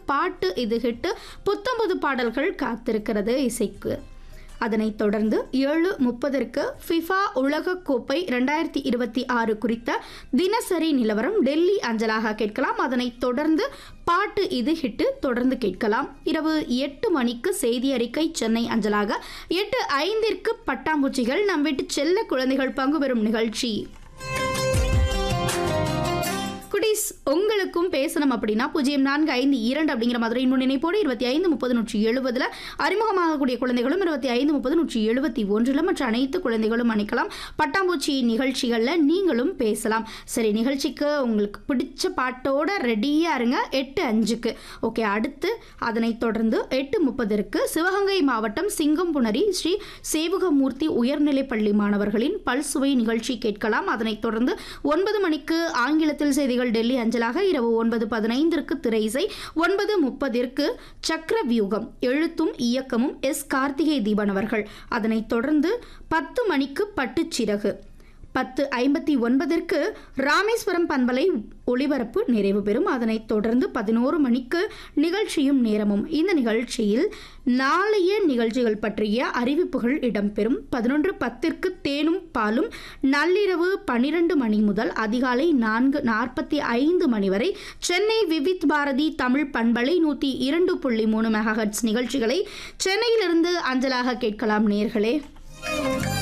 பாட்டு இது ஹிட்டு புத்தம்பது பாடல்கள் காத்திருக்கிறது இசைக்கு அதனைத் தொடர்ந்து ஏழு முப்பதற்கு ஃபிஃபா உலகக்கோப்பை ரெண்டாயிரத்தி இருபத்தி ஆறு குறித்த தினசரி நிலவரம் டெல்லி அஞ்சலாக கேட்கலாம் அதனைத் தொடர்ந்து பாட்டு இது ஹிட்டு தொடர்ந்து கேட்கலாம் இரவு எட்டு மணிக்கு செய்தி அறிக்கை சென்னை அஞ்சலாக எட்டு ஐந்திற்கு பட்டாம்பூச்சிகள் நம் வீட்டு செல்ல குழந்தைகள் பங்கு பெறும் நிகழ்ச்சி குட்டீஸ் உங்களுக்கும் பேசணும் அப்படின்னா பூஜ்ஜியம் நான்கு ஐந்து இரண்டு அப்படிங்கிற மதுரை முன்னிணைப்போடு இருபத்தி ஐந்து முப்பது நூற்றி எழுபதுல அறிமுகமாகக்கூடிய குழந்தைகளும் இருபத்தி ஐந்து முப்பது நூற்றி எழுபத்தி ஒன்றில் மற்ற அனைத்து குழந்தைகளும் அணிக்கலாம் பட்டாம்பூச்சி நிகழ்ச்சிகளில் நீங்களும் பேசலாம் சரி நிகழ்ச்சிக்கு உங்களுக்கு பிடிச்ச பாட்டோட ரெடியாக இருங்க எட்டு அஞ்சுக்கு ஓகே அடுத்து அதனைத் தொடர்ந்து எட்டு முப்பதற்கு சிவகங்கை மாவட்டம் சிங்கம்புணரி ஸ்ரீ சேவுகமூர்த்தி உயர்நிலைப் பள்ளி மாணவர்களின் பல்சுவை நிகழ்ச்சி கேட்கலாம் அதனைத் தொடர்ந்து ஒன்பது மணிக்கு ஆங்கிலத்தில் செய்திகள் டெல்லி அஞ்சலாக இரவு ஒன்பது பதினைந்திற்கு திரை இசை ஒன்பது முப்பதிற்கு சக்கர வியூகம் எழுத்தும் இயக்கமும் எஸ் கார்த்திகை தீபன் அவர்கள் அதனைத் தொடர்ந்து பத்து மணிக்கு பட்டுச்சிறகு பத்து ஐம்பத்தி ஒன்பதற்கு ராமேஸ்வரம் பண்பலை ஒளிபரப்பு நிறைவு பெறும் அதனைத் தொடர்ந்து பதினோரு மணிக்கு நிகழ்ச்சியும் நேரமும் இந்த நிகழ்ச்சியில் நாளைய நிகழ்ச்சிகள் பற்றிய அறிவிப்புகள் இடம்பெறும் பதினொன்று பத்திற்கு தேனும் பாலும் நள்ளிரவு பனிரெண்டு மணி முதல் அதிகாலை நான்கு நாற்பத்தி ஐந்து மணி வரை சென்னை விவித் பாரதி தமிழ் பண்பலை நூற்றி இரண்டு புள்ளி மூணு மெகாஹட்ஸ் நிகழ்ச்சிகளை சென்னையிலிருந்து அஞ்சலாக கேட்கலாம் நேர்களே